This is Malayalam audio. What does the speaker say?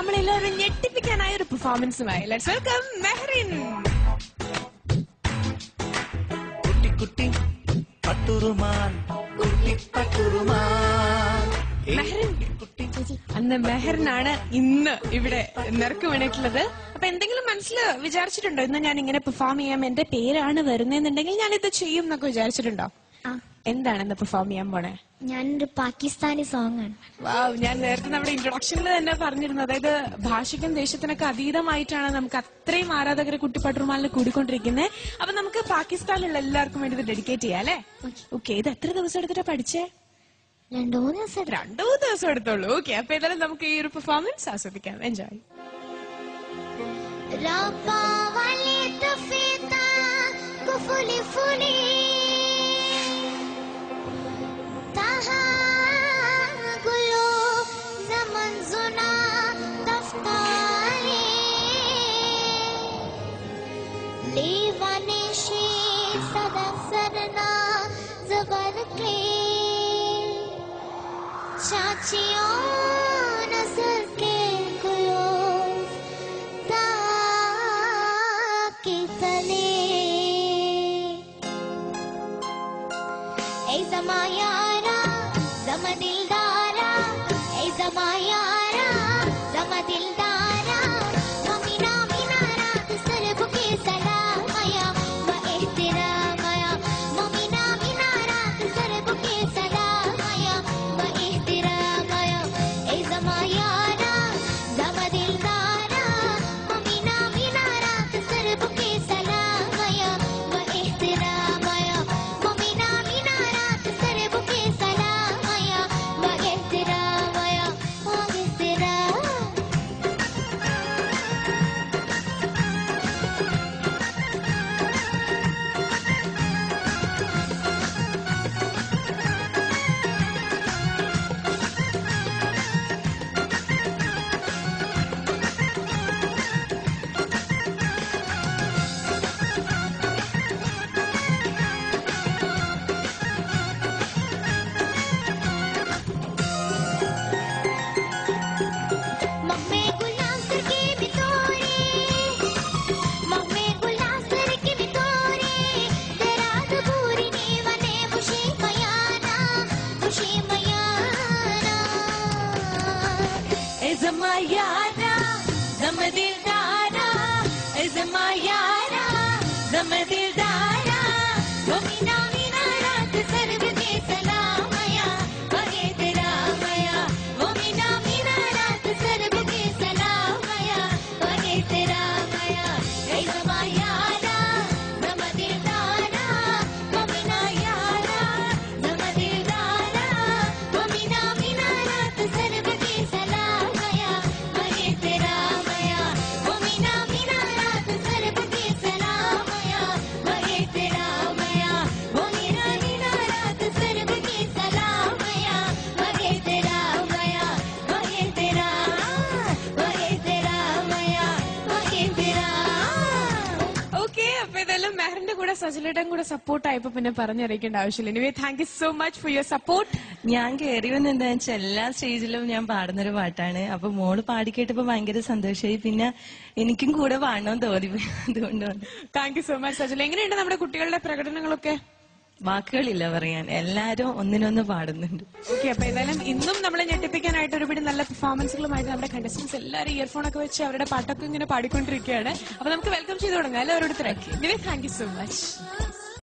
നമ്മളെല്ലാവരും ഞെട്ടിപ്പിക്കാനായ ഒരു പെർഫോമൻസുമായി ലെറ്റ്സ് വെൽക്കം മെഹറിൻ കുട്ടി കുട്ടി പട്ടുറുമാൻ കുട്ടി പട്ടുറുമാൻ ഏ, മെഹറിൻ കുട്ടി അന്ന് മെഹറിനാണ് ഇന്ന് ഇവിടെ നിറക്ക് വേണ്ടിയിട്ടുള്ളത് അപ്പൊ എന്തെങ്കിലും മനസ്സിൽ വിചാരിച്ചിട്ടുണ്ടോ ഇന്ന് ഞാൻ ഇങ്ങനെ പെർഫോം ചെയ്യാം എന്റെ പേരാണ് വരുന്നതെന്നുണ്ടെങ്കിൽ ഞാൻ ഇത് ചെയ്യും എന്നൊക്കെ വിചാരിച്ചിട്ടുണ്ടോ ആ എന്താണ് ഇന്ന് പെർഫോം ചെയ്യാൻ പോണേ ഞാനൊരു പാകിസ്ഥാനി സോങ് ആണ് വാവ് ഞാൻ നേരത്തെ നമ്മുടെ ഇൻട്രൊഡക്ഷനിൽ തന്നെ പറഞ്ഞിരുന്നു അതായത് ഭാഷയ്ക്കും ദേശത്തിനൊക്കെ അതീതമായിട്ടാണ് നമുക്ക് അത്രയും ആരാധകരെ കുട്ടിപ്പട്ടുമാലിന് കൂടിക്കൊണ്ടിരിക്കുന്നത് അപ്പൊ നമുക്ക് പാകിസ്ഥാനിലുള്ള എല്ലാവർക്കും വേണ്ടി ഇത് ഡെഡിക്കേറ്റ് ചെയ്യാം അല്ലേ ഓക്കെ ഇത് എത്ര ദിവസം എടുത്തിട്ടാ പഠിച്ചേ രണ്ടു മൂന്ന് ദിവസം രണ്ടു മൂന്ന് ദിവസം എടുത്തോളൂ ഓക്കെ അപ്പൊ ഏതായാലും നമുക്ക് ഈ ഒരു പെർഫോമൻസ് ആസ്വദിക്കാം എൻജോയ് ربا ولی تفیتا کفولی فولی تها گلو زمن زنا دفتاری لیوانشی صدا سرنا زبر کلی चाचियों नजर के गुलो ताकि तले ऐ जमा यारा जम दिलदारा ऐ जमा यारा जम दिलदारा ममीना मीनारा सरब के सलामया व एहतरामया ममीना मीनारा सरब के सलामया व एहतरामया ऐ जमा यारा जम दिलदारा ममीना मीनारा सरब के सलामया व एहतरामया ममीना मीनारा सरब के सलामया व एहतरामया व एहतराम मम्मे गुलासर की बितोरे मम्मे गुलासर की बितोरे दराद पूरी नीवने मुशी मयाना मुशी मयाना Zamayara, Zamadildara, Zamayara, Zamadildara, Gomina Minara, Sarv ke salamaya, Vage tera maya, Gomina Minara, Sarv ke salamaya, Vage tera maya, Hey Zamayara, Zamadildara, Gomina Yara, Zamadildara, Gomina Minara, Sarv ke salamaya, Vage tera maya, Gomina Minara, Sarv ke salamaya, Vage tera maya, Gomina Minara, Sarv ke salamaya, Vage tera maya, Vage tera, Vage tera maya, Vage tera. Okay അപ്പൊ ഇതെല്ലാം മെഹറിന്റെ കൂടെ സജലേട്ടൻ കൂടെ സപ്പോർട്ട് ആയപ്പോ പിന്നെ പറഞ്ഞറിയിക്കേണ്ട ആവശ്യമില്ല anyway thank you so much for your support ഞാൻ കയറി വന്ന എന്താ വെച്ചാൽ എല്ലാ സ്റ്റേജിലും ഞാൻ പാടുന്നൊരു പാട്ടാണ് അപ്പൊ മോള് പാടി കേട്ടപ്പോ ഭയങ്കര സന്തോഷമായി പിന്നെ എനിക്കും കൂടെ പാടണമെന്ന് തോന്നി അതുകൊണ്ട് വന്നു. Thank you so much Sajal എങ്ങനെയുണ്ട് നമ്മുടെ കുട്ടികളുടെ പ്രകടനങ്ങളൊക്കെ വാക്കുകളില്ല പറയാൻ എല്ലാരും ഒന്നിനൊന്ന് പാടുന്നുണ്ട് ഓക്കെ അപ്പൊ ഏതായാലും ഇന്നും നമ്മളെ ഞെട്ടിപ്പിക്കാനായിട്ട് ഒരുപാട് നല്ല പെർഫോമൻസുകളുമായിട്ട് നമ്മുടെ കണ്ടസ്റ്റൻസ് എല്ലാവരും ഇയർഫോൺ ഒക്കെ വെച്ച് അവരുടെ പാട്ടൊക്കെ ഇങ്ങനെ പാടിക്കൊണ്ടിരിക്കുകയാണ് അപ്പൊ നമുക്ക് വെൽക്കം ചെയ്ത് തുടങ്ങാം അല്ലെ ഓരോരുത്തരെ താങ്ക് യു സോ മച്ച്